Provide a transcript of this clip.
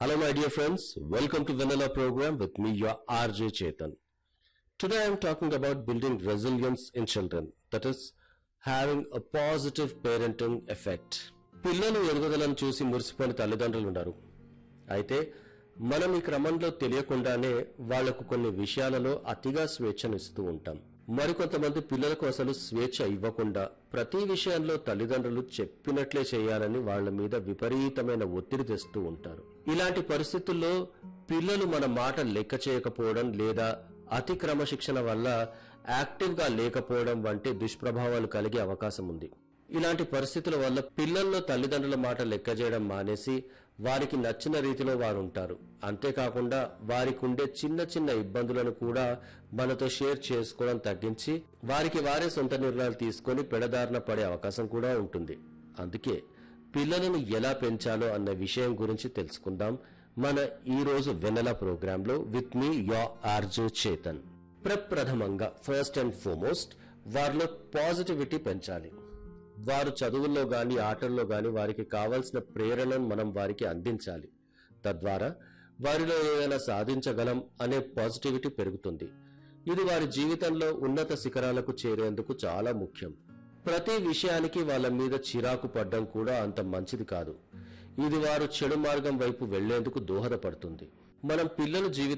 Hello, my dear friends. Welcome to Vanilla Program with me, your RJ Chetan. Today, I am talking about building resilience in children. That is, having a positive parenting effect. పిల్లలు ఎదుగుదలను చూసి మురిసిపోయిన తల్లిదండ్రులు ఉన్నారు అయితే మనం ఈ క్రమంలో తెలియకుండానే వాళ్లకు కొన్ని విషయాలలో అతిగా స్వేచ్ఛను ఇస్తూ ఉంటాం మరికొంతమంది పిల్లలకు అసలు స్వేచ్ఛ ఇవ్వకుండా ప్రతి విషయంలో తల్లిదండ్రులు చెప్పినట్లే చేయాలని వాళ్ళ మీద విపరీతమైన ఒత్తిడి తెస్తూ ఉంటారు ఇలాంటి పరిస్థితుల్లో పిల్లలు మన మాట లెక్క చేయకపోవడం లేదా అతి క్రమశిక్షణ వల్ల యాక్టివ్ గా లేకపోవడం వంటి దుష్ప్రభావాలు కలిగే అవకాశం ఉంది ఇలాంటి పరిస్థితుల వల్ల పిల్లల్లో తల్లిదండ్రుల మాట లెక్క చేయడం మానేసి వారికి నచ్చిన రీతిలో వారు ఉంటారు అంతేకాకుండా వారికి ఉండే చిన్న చిన్న ఇబ్బందులను కూడా మనతో షేర్ చేసుకోవడం తగ్గించి వారికి వారే సొంత నిర్ణయాలు తీసుకొని పెడదారిన పడే అవకాశం కూడా ఉంటుంది అందుకే పిల్లలను ఎలా పెంచాలో అన్న విషయం గురించి తెలుసుకుందాం మన ఈ రోజు వెన్నెల ప్రోగ్రాంలో with me ya RJ Chetan ప్రప్రథమంగా ఫస్ట్ అండ్ ఫార్మోస్ట్ వారిలో పాజిటివిటీ పెంచాలి వారు చదువుల్లో గాని ఆటల్లో గాని వారికి కావలసిన ప్రేరణను మనం వారికి అందించాలి తద్వారా వారిలో ఏదైనా సాధించగలం అనే పాజిటివిటీ పెరుగుతుంది ఇది వారి జీవితంలో ఉన్నత శిఖరాలకు చేరేందుకు చాలా ముఖ్యం ప్రతి విషయానికి వాళ్ళ మీద చిరాకు పడ్డం కూడా అంత మంచిది కాదు ఇది వారు చెడు మార్గం వైపు వెళ్లేందుకు దోహదపడుతుంది మనం పిల్లల జీవితం